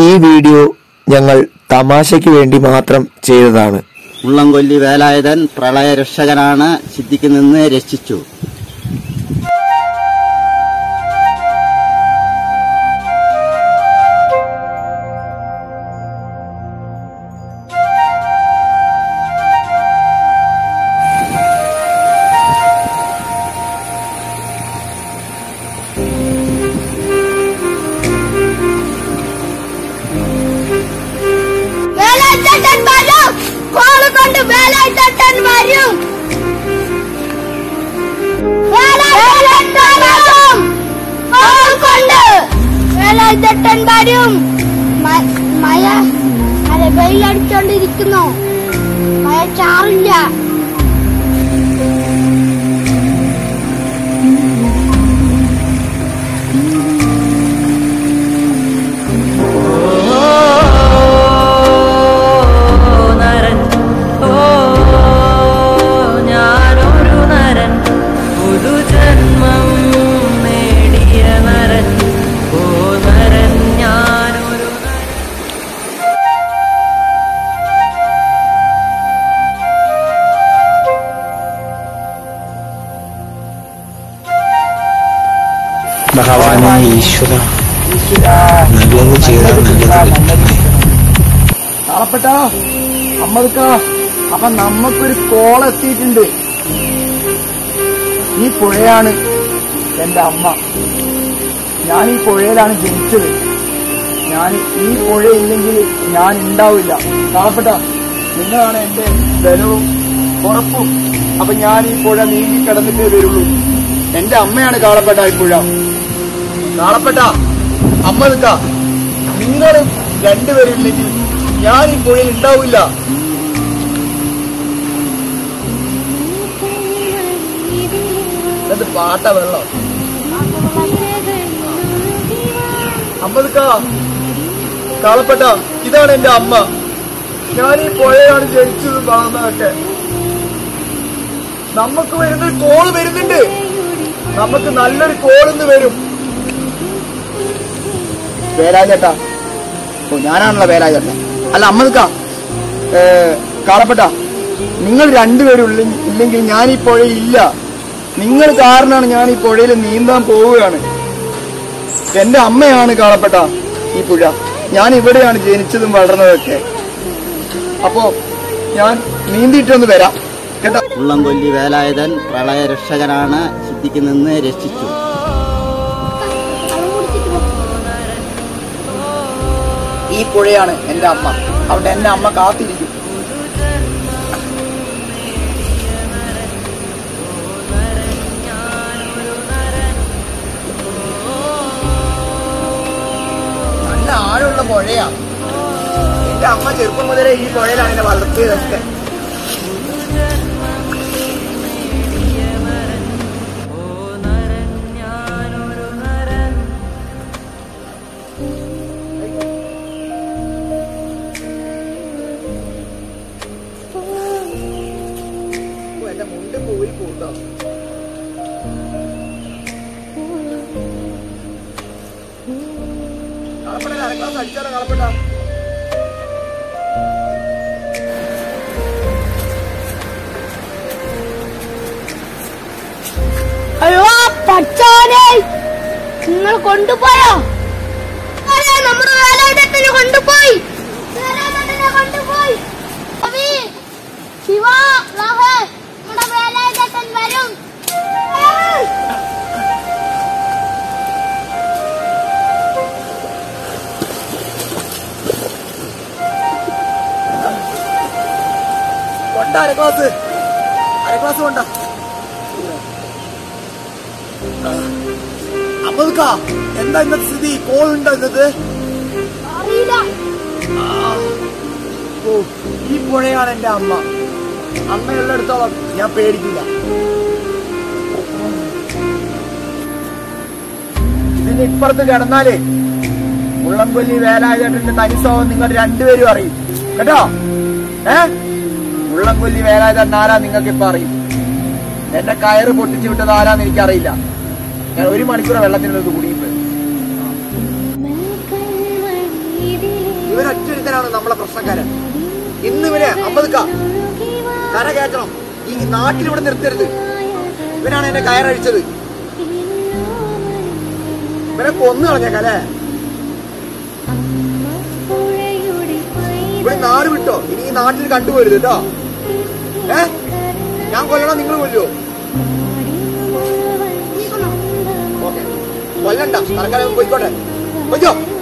ഈ വീഡിയോ ഞങ്ങൾ തമാശയ്ക്ക് വേണ്ടി മാത്രം ചെയ്തതാണ് മുള്ളംകൊല്ലി വേലായുധൻ പ്രളയരക്ഷകനാണ് സിദ്ദിഖിൽ നിന്ന് രക്ഷിച്ചു വേലായുധൻ വരും കോള് കൊണ്ട് വേലായുധൻ വരും വേലായുധൻ വരും കോൾ കൊണ്ട് വേലായുധൻ വരും മ- മഴ അല്ല വെയിലടിച്ചോണ്ടിരിക്കുന്നു മഴ ചാറില്ല നരൻ ഓ ഞാനൊരു നരൻ പുതുജന്മം നേടിയ നരൻ ഓ നരൻ ഞാനൊരു നരൻ ഭഗവാനെ ഈശ്വര നല്ലത് ചെയ്താൽ നല്ലത് കാണപ്പെട്ട അമ്മക്ക അപ്പൊ നമ്മക്കൊരു കോൾ എത്തിയിട്ടുണ്ട് ഈ പുഴയാണ് എന്റെ അമ്മ ഞാൻ ഈ പുഴയിലാണ് ജനിച്ചത് ഞാൻ ഈ പുഴയില്ലെങ്കിൽ ഞാൻ ഉണ്ടാവില്ല കാണപ്പെട്ട നിങ്ങളാണ് എന്റെ ബലവും ഉറപ്പും അപ്പൊ ഞാൻ ഈ പുഴ നീങ്ങി കിടന്നിട്ടേ വരുള്ളൂ എന്റെ അമ്മയാണ് കാണപ്പെട്ട ഈ പുഴ കാണപ്പെട്ട അമ്മ നിക്ക നിങ്ങൾ രണ്ടുപേരും ഇല്ലെങ്കിൽ ഞാൻ ഈ പുഴയിൽ ഉണ്ടാവില്ല എന്നിട്ട് പാട്ട വെള്ളം അമ്മദ്ക്ക കാളപ്പെട്ട ഇതാണ് എന്റെ അമ്മ ഞാൻ ഈ പുഴയാണ് ജനിച്ചതും വളർന്നതൊക്കെ നമുക്ക് വരുന്നൊരു കോള് വരുന്നുണ്ട് നമുക്ക് നല്ലൊരു കോളിന്ന് വരും വേലാചേട്ടാ ഓ ഞാനാണല്ലോ വേലാചേട്ടൻ അല്ല അമ്മദ്ക്ക കാളപ്പെട്ട നിങ്ങൾ രണ്ടുപേരും ഉള്ള- ഇല്ലെങ്കിൽ ഞാൻ ഈ പുഴയിൽ ഇല്ല നിങ്ങൾ കാരണമാണ് ഞാൻ ഈ പുഴയിൽ നീന്താൻ പോവുകയാണ് എന്റെ അമ്മയാണ് കാളപ്പെട്ട ഈ പുഴ ഞാൻ ഇവിടെയാണ് ജനിച്ചതും വളർന്നതൊക്കെ അപ്പോ ഞാൻ നീന്തിയിട്ടൊന്ന് വരാം കേട്ടോ മുള്ളംകൊല്ലി വേലായുധൻ പ്രളയരക്ഷകനാണ് സിദ്ദിഖിൽ നിന്ന് രക്ഷിച്ചു ഈ പുഴയാണ് എന്റെ അമ്മ അവിടെ എന്റെ അമ്മ കാത്തിരിക്കും നല്ല ആഴമുള്ള പുഴയാ എന്റെ അമ്മ ചെറുപ്പം മുതലേ ഈ പുഴയിലാണ് എന്നെ വളർത്തിയതൊക്കെ ഓ നരൻ ഞാനൊരു നരൻ ഓ, എന്റെ മുണ്ട് പോയി കൂട്ടോ കളപ്പട അരക്ലാസ് അടിച്ചാലോ കളപ്പട്ട അയ്യോ പച്ചോനെ നിങ്ങൾ കൊണ്ടുപോയോ അതെ, നമ്മുടെ വേലായുധത്തിനെ കൊണ്ടുപോയി വേലായുധത്തിനെ കൊണ്ടുപോയി അബി, ശിവ റാഹേ, നമ്മുടെ വേലായുധത്തൻ വരും ഏയ്! കൊണ്ട അരക്ലാസ് അരക്ലാസ് കൊണ്ട അമ്മക്കാ എന്താ ഇന്നത്തെ സ്ഥിതി കോൾ ഉണ്ടോ ഇന്നത്തെ അറിയില്ല ഓ ഈ പുഴയാണ് എന്റെ അമ്മ അമ്മയുള്ളിടത്തോളം ഞാൻ പേടിക്കില്ല ഇതിന് ഇപ്പുറത്ത് കിടന്നാലേ മുള്ളംകൊല്ലി വേലായുധന്റെ തനിസ്വഭാവം നിങ്ങൾ രണ്ടുപേരും അറിയും കേട്ടോ ഏ മുള്ളംകൊല്ലി വേലായുധൻ ആരാ നിങ്ങൾക്ക് ഇപ്പൊ അറിയും എന്റെ കയറ് പൊട്ടിച്ചു വിട്ടത് ആരാന്ന് എനിക്കറിയില്ല ഞാൻ ഒരു മണിക്കൂർ വെള്ളത്തിനകത്ത് കുടിയുമ്പോൾ മൽക്കൽ മണിയിലെ ഇവൻ ഒറ്റൊരുത്തനാണ് നമ്മളെ പ്രശ്നക്കാരൻ ഇന്ന് ഇവനെ അമ്പതുക്ക കര കയറ്റണം ഈ നാട്ടിൽ ഇവിടെ നിർത്തരുത് ഇവനാണ് എന്നെ കയറഴിച്ചത് ഇവനെ കൊന്നു കളഞ്ഞേക്കല്ലേ ഇവിടെ നാട് വിട്ടോ ഇനി ഈ നാട്ടിൽ കണ്ടുപോരുത് കേട്ടോ ഏ ഞാൻ കൊല്ലണം നിങ്ങൾ കൊല്ലുവോ ഓക്കെ കൊല്ലണ്ട തൽക്കാലം പോയിക്കോട്ടെ കൊയ്യോ